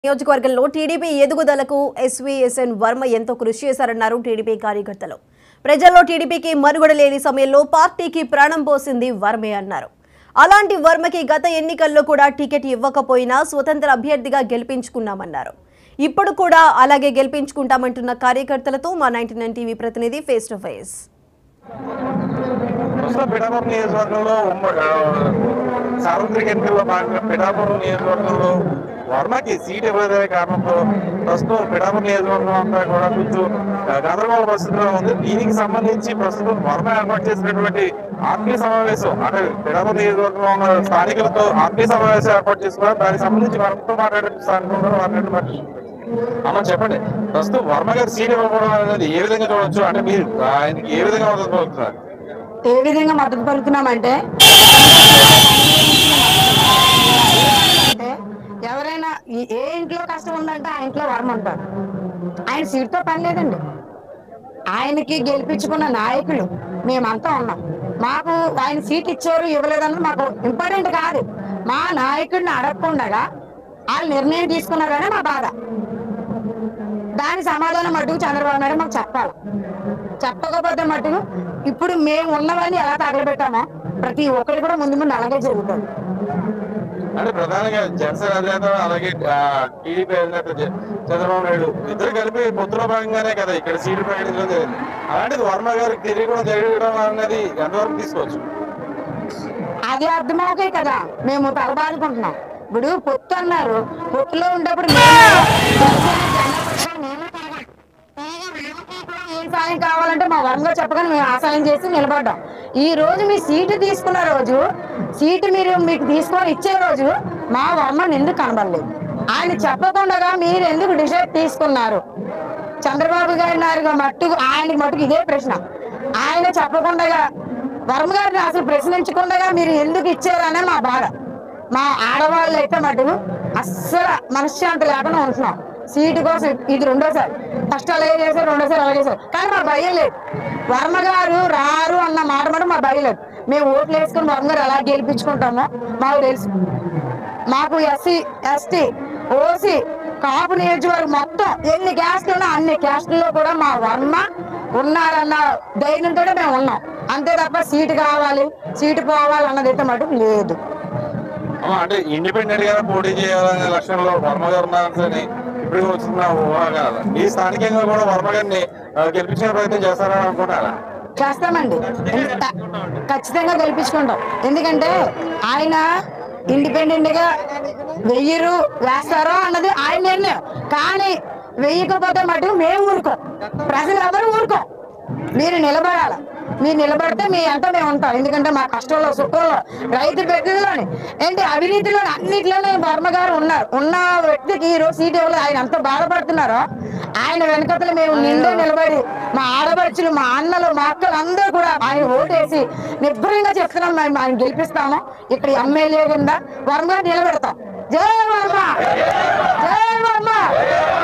నియోజకవర్గంలో టీడీపీ ఎదుగుదలకు ఎస్వీఎస్ఎన్ వర్మ ఎంతో కృషి చేశారన్నారు టీడీపీ కార్యకర్తలు ప్రజల్లో టీడీపీకి మనుగడ లేని సమయంలో పార్టీకి ప్రాణం పోసింది వర్మే అన్నారు అలాంటి వర్మకి గత ఎన్నికల్లో కూడా టికెట్ ఇవ్వకపోయినా స్వతంత్ర అభ్యర్థిగా గెలిపించుకున్నామన్నారు ఇప్పుడు కూడా అలాగే గెలిపించుకుంటామంటున్న కార్యకర్తలతో మా నైన్టీ నైన్ టీవీ ప్రతినిధి ఫేస్ టు ఫేస్ ప్రస్తుతం పిఠాపురం నియోజకవర్గంలో ఉమ్మ- ఆ, సార్వత్రిక ఎన్నికల్లో భాగంగా పిఠాపురం నియోజకవర్గంలో వర్మకి సీట్ ఇవ్వలేదనే కారణంతో ప్రస్తుతం పిఠాపురం నియోజకవర్గం అంతా కూడా కొంచెం ఆ, గందరగోళ పరిస్థితిలో ఉంది దీనికి సంబంధించి ప్రస్తుతం వర్మ ఏర్పాటు చేసినటువంటి ఆత్మీయ సమావేశం అంటే పిఠాపురం నియోజకవర్గంలో ఉన్న స్థానికులతో ఆత్మీయ సమావేశం ఏర్పాటు చేసుకున్నారు దానికి సంబంధించి వర్మతో మాట్లాడే స్థానికులు వారిని బట్టి అమ్మ చెప్పండి ప్రస్తుతం వర్మ గారి సీట్ ఇవ్వకపోవడం అనేది ఏ విధంగా చూడొచ్చు అంటే మీరు ఆయనకి ఏ విధంగా మద్దతు పలుకుతున్నారు ఏ విధంగా మద్దతు పలుకుతున్నామంటే అంటే ఎవరైనా ఈ- ఏ ఇంట్లో కష్టం ఉందంటే ఆ ఇంట్లో వరం ఉంటారు ఆయన సీట్తో పని లేదండి ఆయనకి గెలిపించుకున్న నాయకులు మేమంతా ఉన్నాం మాకు ఆయన సీట్ ఇచ్చారు ఇవ్వలేదన్నది మాకు ఇంపార్టెంట్ కాదు మా నాయకుడిని అడగకుండా వాళ్ళు నిర్ణయం తీసుకున్నారనే మా బాధ దాని సమాధానం మటుకు చంద్రబాబు నాయుడు మాకు చెప్పాలి చెప్పకపోతే మటుకు ఇప్పుడు మేము ఉన్నవన్నీ ఎలా తగలబెట్టామో ప్రతి ఒక్కరు కూడా ముందు ముందు అలాగే జరుగుతుంది అంటే ప్రధానంగా జనసేన అధినేత అలాగే ఆ, టీడీపీ అధినేత జ- చంద్రబాబు నాయుడు ఇద్దరు కలిపి పొత్తులో భాగంగానే కదా ఇక్కడ సీటు ప్రకటించడం జరిగింది అలాంటిది వర్మ గారికి తెలియకుండా జరగడం అనేది ఎంతవరకు తీసుకోవచ్చు అది అర్థమవుతాయి కదా మేము తలబాదుకుంటున్నాం ఇప్పుడు పొత్తు అన్నారు పొత్తులో ఉండేప్పుడు మేము జనపక్షం మేమే తాగాం. తాగా వాళ్ళకి కూడా ఏం సాయం కావాలంటే మా వరంగా చెప్పగానే మేము ఆ సాయం చేసి నిలబడ్డాం ఈ రోజు మీ సీటు తీసుకున్న రోజు సీటు మీరు మీకు తీసుకొని ఇచ్చే రోజు మా వర్మని ఎందుకు కనబడలేదు ఆయన చెప్పకుండా మీరు ఎందుకు డిసైడ్ తీసుకున్నారు చంద్రబాబు గారి నాయుడు మట్టుకు ఆయనకి మట్టుకు ఇదే ప్రశ్న ఆయన చెప్పకుండా వర్మ గారిని అసలు ప్రశ్నించకుండా మీరు ఎందుకు ఇచ్చారనే మా బాధ మా ఆడవాళ్ళు అయితే మటుకు అస్సలు మనశ్శాంతి లేకుండా ఉంటున్నాం సీటు కోసం ఇది రెండోసారి ఫస్ట్ అలాగే చేశారు రెండోసారి అలాగే చేశారు కానీ మా భయం లేదు వర్మ గారు రారు అన్న మాట మాట మా భయం లేదు మేము ఓట్లు వేసుకుని వర్మ గారు ఎలా గెలిపించుకుంటామో మాకు తెలుసు మాకు ఎస్సీ ఎస్టీ ఓసీ కాపు నియోజకవర్గం మొత్తం ఎన్ని క్యాస్ట్లు ఉన్నా అన్ని క్యాస్టుల్లో కూడా మా వర్మ ఉన్నారన్న ధైర్యంతో మేము ఉన్నాం అంతే తప్ప సీటు కావాలి సీటు పోవాలి అన్నదైతే మటుకు లేదు అమ్మ, అంటే ఇండిపెండెంట్ గానే పోటీ చేయాలనే లక్ష్యంలో వర్మ గారు ఉన్నారని ఇప్పుడు వస్తున్న ఊహాగానాలు ఈ స్థానికంగా కూడా వర్మ గారిని ఆ, గెలిపించే ప్రయత్నం చేస్తారని అనుకుంటారా చేస్తామండి త- ఖచ్చితంగా గెలిపించుకుంటాం ఎందుకంటే ఆయన ఇండిపెండెంట్ గా వెయ్యరు వేస్తారో అన్నది ఆయన నిర్ణయం కానీ వెయ్యకపోతే మటుకు మేము ఊరుకోం ప్రజలు ఎవరు ఊరుకోం మీరు నిలబడాలి మీరు నిలబడితే మీ అంతా మేము ఉంటాం ఎందుకంటే మా కష్టంలో సుఖంలో రైతు పెద్దలోని ఏంటి అవినీతిలో అన్నిట్లోనే వర్మ గారు ఉన్నారు ఉన్న వ్యక్తికి ఈ రోజు సీట్ ఇవ్వలేదు ఆయన ఎంత బాధపడుతున్నారో ఆయన వెనకతలు మేము నిండా నిలబడి మా ఆడపడుచులు మా అన్నలు మా అక్కలు అందరూ కూడా ఆయన ఓటేసి నిర్భయంగా చెప్తున్నాం మేము ఆయన గెలిపిస్తాము ఇక్కడ ఎమ్మెల్యే కింద వర్మ గారు నిలబెడతాం జై వర్మ జై వర్మ